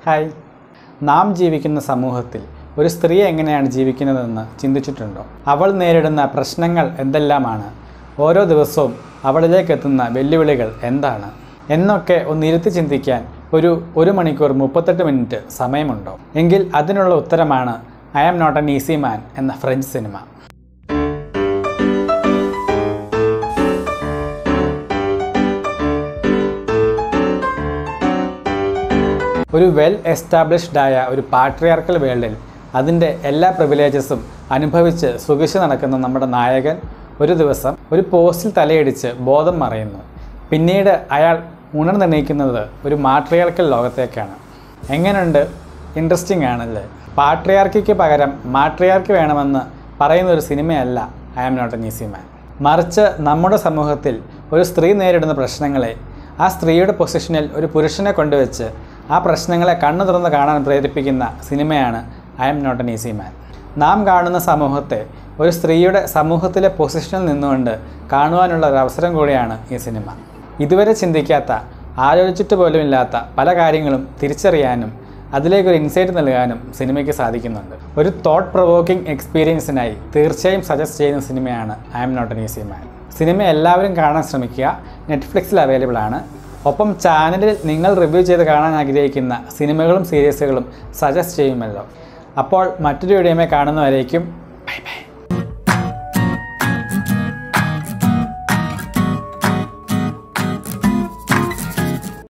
hi നാം ജീവിക്കുന്ന സമൂഹത്തിൽ ഒരു സ്ത്രീ എങ്ങനെയാണ് ജീവിക്കുന്നതെന്ന് ചിന്തിച്ചിട്ടുണ്ടോ അവൾ നേരിടുന്ന പ്രശ്നങ്ങൾ എന്തെല്ലാമാണ് ഓരോ ദിവസവും അവളിലേക്ക് എത്തുന്ന വെല്ലുവിളികൾ എന്താണ് എന്നൊക്കെ ഒന്നിരുത്തി ചിന്തിക്കാൻ ഒരു ഒരു മണിക്കൂർ മുപ്പത്തെട്ട് മിനിറ്റ് സമയമുണ്ടോ എങ്കിൽ അതിനുള്ള ഉത്തരമാണ് I am not an easy man എന്ന ഫ്രഞ്ച് സിനിമ ഒരു വെൽ എസ്റ്റാബ്ലിഷ്ഡ് ആയ ഒരു പാട്രിയാർക്കൽ വേൾഡിൽ അതിൻ്റെ എല്ലാ പ്രിവിലേജസും അനുഭവിച്ച് സുഖിച്ച് നടക്കുന്ന നമ്മുടെ നായകൻ ഒരു ദിവസം ഒരു പോസ്റ്റിൽ തലയിടിച്ച് ബോധം മറയുന്നു പിന്നീട് അയാൾ ഉണർന്നെണീക്കുന്നത് ഒരു മാട്രിയാർക്കൽ ലോകത്തേക്കാണ് എങ്ങനെയുണ്ട് ഇൻട്രസ്റ്റിംഗ് ആണല്ലേ പാട്രിയാർക്കിക്ക് പകരം മാട്രിയാർക്ക് വേണമെന്ന് പറയുന്ന ഒരു സിനിമയല്ല I am not an easy man മറിച്ച് നമ്മുടെ സമൂഹത്തിൽ ഒരു സ്ത്രീ നേരിടുന്ന പ്രശ്നങ്ങളെ ആ സ്ത്രീയുടെ പൊസിഷനിൽ ഒരു പുരുഷനെ കൊണ്ടുവച്ച് ആ പ്രശ്നങ്ങളെ കണ്ണു തുറന്ന് കാണാൻ പ്രേരിപ്പിക്കുന്ന സിനിമയാണ് I am not an easy man നാം കാണുന്ന സമൂഹത്തെ ഒരു സ്ത്രീയുടെ സമൂഹത്തിലെ പൊസിഷനിൽ നിന്നുകൊണ്ട് കാണുവാനുള്ള ഒരു അവസരം കൂടിയാണ് ഈ സിനിമ ഇതുവരെ ചിന്തിക്കാത്ത ആലോചിച്ചിട്ട് പോലും ഇല്ലാത്ത പല കാര്യങ്ങളും തിരിച്ചറിയാനും അതിലേക്കൊരു ഇൻസൈറ്റ് നൽകാനും സിനിമയ്ക്ക് സാധിക്കുന്നുണ്ട് ഒരു തോട്ട് പ്രൊവോക്കിംഗ് എക്സ്പീരിയൻസിനായി തീർച്ചയായും സജസ്റ്റ് ചെയ്യുന്ന സിനിമയാണ് I am not an easy man cinema എല്ലാവരും കാണാൻ ശ്രമിക്കുക നെറ്റ്ഫ്ലിക്സിൽ അവൈലബിൾ ആണ് ഒപ്പം ചാനലിൽ നിങ്ങൾ റിവ്യൂ ചെയ്ത് കാണാൻ ആഗ്രഹിക്കുന്ന സിനിമകളും സീരീസുകളും സജസ്റ്റ് ചെയ്യുമല്ലോ അപ്പോൾ മറ്റൊരു വീഡിയോമേ കാണുന്നവരേക്കും ബൈ ബൈ